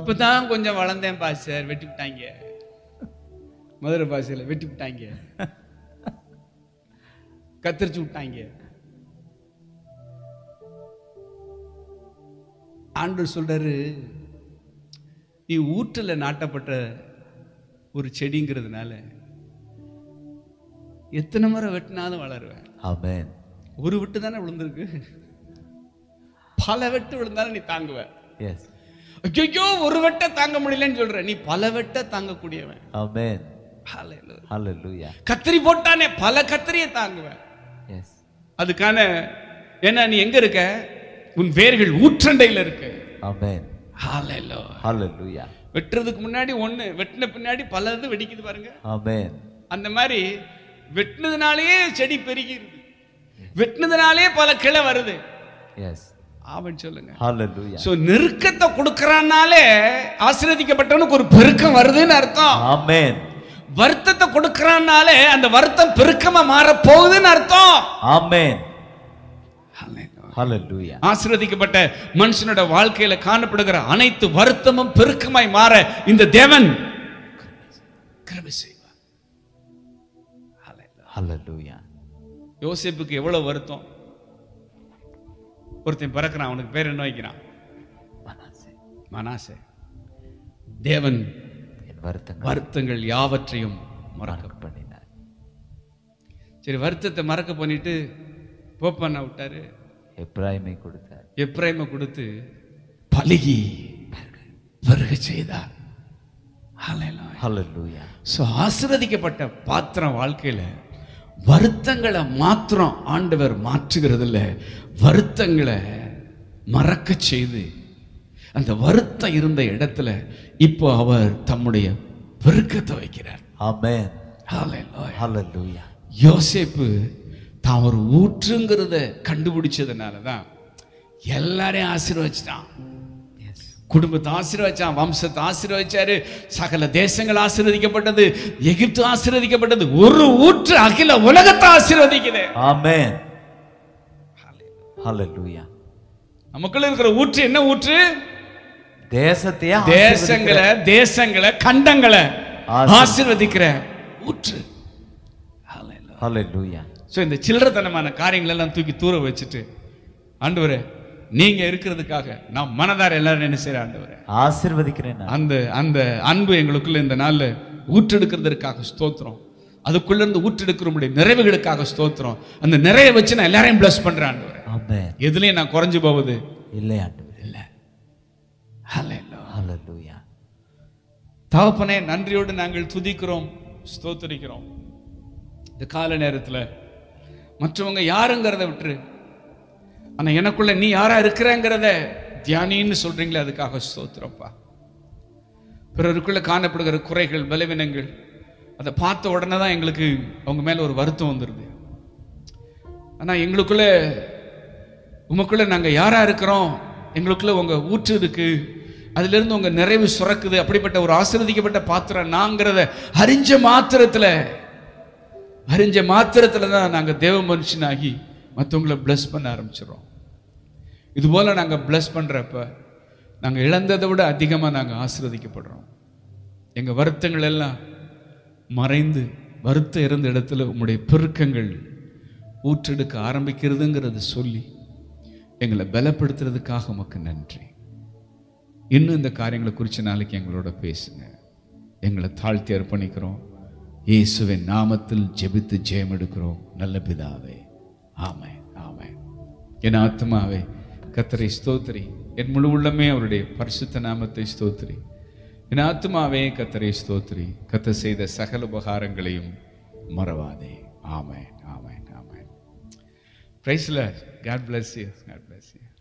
இப்பதான் கொஞ்சம் வளர்ந்தேன் பாஸ்டர் வெட்டி விட்டாங்க மதுரை பாஷையில வெட்டி விட்டாங்க கத்தரிச்சு விட்டாங்க ஆண்டவர் சொல்றாரு நீ ஊற்றில் நாட்டப்பட்ட ஒரு செடிங்கிறதுனால எத்தனை முறை வெட்டினாலும் வளருவேன் Amen. ஒரு வெட்டு தானே விழுந்திருக்கு பல வெட்டு விழுந்தாலும் நீ தாங்குவ Yes. ஐயோ ஒரு வெட்ட தாங்க முடியலன்னு சொல்ற நீ பல வெட்ட தாங்கக்கூடியவன் Amen. Hallelujah. Hallelujah. கத்திரி போட்டானே பல கத்திரியை தாங்குவேன் Yes. அதுக்கான ஏன்னா நீ எங்க இருக்க உன் வேர்கள் ஊற்றண்டையில இருக்கு Amen. Hallelujah. Hallelujah. வெட்டுறதுக்கு முன்னாடி ஒண்ணு வெட்டின பின்னாடி பல இது வெடிக்குது பாருங்க Amen. அந்த மாதிரி வெட்டினதுனாலேயே செடி பெருகிருது வெட்டினதுனாலே பல கிளை வருது Yes. ஆவன் சொல்லுங்க Hallelujah. சோ நெருக்கத்தை கொடுக்கறானாலே ஆசீர்வதிக்கப்பட்டவனுக்கு ஒரு பெருக்கம் வருதுன்னு அர்த்தம் Amen. வருத்தத்தை கொடுக்கறானாலே அந்த வருத்தம் பெருக்கமா மாற போகுதுன்னு அர்த்தம் Amen. Hallelujah. ஆசீர்வதிக்கப்பட்ட மனுஷனோட வாழ்க்கையில காணப்படுகிற அனைத்து வருத்தமும் பெருக்கமாய் மாற இந்த தேவன் கிருபை செய்வார் Hallelujah. யோசேப்புக்கு எவ்வளவு வருத்தம் ஒருத்தன் பிறக்கிறான் அவனுக்கு பேர் என்ன வைக்கிறான் மனாசே. மனாசே தேவன் என் வருத்தங்கள் வருத்தங்கள் யாவற்றையும் மறக்க மறக்க பண்ணினார் சரி வருத்தத்தை மறக்க பண்ணிட்டு போப்பண்ண விட்டாரு எப்ராயிமை கொடுத்தார் எப்ரைமை கொடுத்து பலுகி வருகை செய்தார் Hallelujah. Hallelujah. ஸோ ஆசீர்வதிக்கப்பட்ட பாத்திரம் வாழ்க்கையில வருத்தங்களை மாத்திரம் ஆண்டவர் மாற்றுகிறது இல்ல வருத்தங்களை மறக்க செய்து அந்த வருத்தம் இருந்த இடத்துல இப்போ அவர் தம்முடைய பெருக்கத்தை வைக்கிறார் Amen. Hallelujah. Hallelujah. யோசேப்பு தான் ஒரு ஊற்றுங்கிறத கண்டுபிடிச்சதுனால தான் எல்லாரையும் ஆசீர்வச்சிட்டான் Yes. குடும்பத்தை ஆசீர்வச்சான் வம்சத்தை ஆசீர்வச்சாரு சகல தேசங்கள் ஆசீர்வதிக்கப்பட்டது எகிப்து ஆசீர்வதிக்கப்பட்டது ஒரு ஊற்று அகில உலகத்தை ஆசீர்வதிக்குது Amen. Hallelujah. நமக்குள்ள இருக்கிற ஊற்று என்ன ஊற்று தேசத்தையே தேசங்களை தேசங்களை கண்டங்களை ஆசீர்வதி- ஆசீர்வதிக்கிற ஊற்று Hallelujah. ஸோ இந்த சில்லறத்தனமான காரியங்கள் எல்லாம் தூக்கி தூர வச்சுட்டு ஆண்டவரே நீங்க இருக்கிறதுக்காக நான் மனதார எல்லாரும் என்ன செய்யற ஆண்டவரே ஆசீர்வதிக்கிறேன் நான். அந்த அந்த அன்பு எங்களுக்குள்ள இந்த நாள்ல ஊற்றெடுக்கிறதற்காக ஸ்தோத்திரம் அதுக்குள்ள இருந்து ஊற்றெடுக்கிற முடிய நிறைவுகளுக்காக ஸ்தோத்திரம் அந்த நிறைய வச்சு நான் எல்லாரையும் பிளஸ் பண்றேன் ஆண்டவரே Amen. எதுலயும் நான் குறைஞ்சு போவது இல்லை ஆண்டவரே இல்ல Hallelujah. தகப்பனே நன்றியோடு நாங்கள் துதிக்கிறோம் ஸ்தோத்தரிக்கிறோம் இந்த கால நேரத்துல மற்றவங்க யாருங்கிறத விட்டுரு ஆனா எனக்குள்ள நீ யாரா இருக்கிறங்கிறத தியானின்னு சொல்றீங்களே அதுக்காக ஸ்தோத்திரப்பா பிறருக்குள்ள காணப்படுகிற குறைகள் பலவீனங்கள் அதை பார்த்த உடனே தான் எங்களுக்கு அவங்க மேல ஒரு வருத்தம் வந்துருது ஆனா எங்களுக்குள்ள உமக்குள்ள நாங்க யாரா இருக்கிறோம் எங்களுக்குள்ள உங்க ஊற்று இருக்கு அதுல இருந்து உங்க நிறைவு சுரக்குது அப்படிப்பட்ட ஒரு ஆசீர்வதிக்கப்பட்ட பாத்திரம் நாங்கிறத அறிஞ்ச மாத்திரத்துல அறிஞ்ச மாத்திரத்துல தான் நாங்க தேவ மனுஷனாகி மற்றவங்களை bless பண்ண ஆரம்பிச்சிடுறோம் இது போல நாங்க bless பண்றப்ப நாங்க இழந்ததை விட அதிகமா நாங்க ஆசீர்வதிக்கப்படுறோம் எங்க வருத்தங்கள் எல்லாம் மறைந்து வருத்தம் இருந்த இடத்துல உம்முடைய பெருக்கங்கள் ஊற்றெடுக்க ஆரம்பிக்கிறதுங்கிறத சொல்லி எங்களை பலப்படுத்துறதுக்காக உமக்கு நன்றி இன்னும் இந்த காரியங்களை குறித்து நாளைக்கு எங்களோட பேசுங்க எங்களை தாழ்த்தி அர்ப்பணிக்கிறோம் இயேசுவின் நாமத்தில் ஜெபித்து ஜெயம் எடுக்கிறோம் நல்ல பிதாவே ஆமென் ஆமென் என் ஆத்மாவே கத்தரை ஸ்தோத்திரி என் முழு உள்ளமே அவருடைய பரிசுத்த நாமத்தை ஸ்தோத்திரி என் ஆத்மாவே கத்தரை ஸ்தோத்திரி கத்த செய்த சகல உபகாரங்களையும் மறவாதே ஆமென் ஆமென் ஆமென் பிரைஸ்ல God bless you God bless you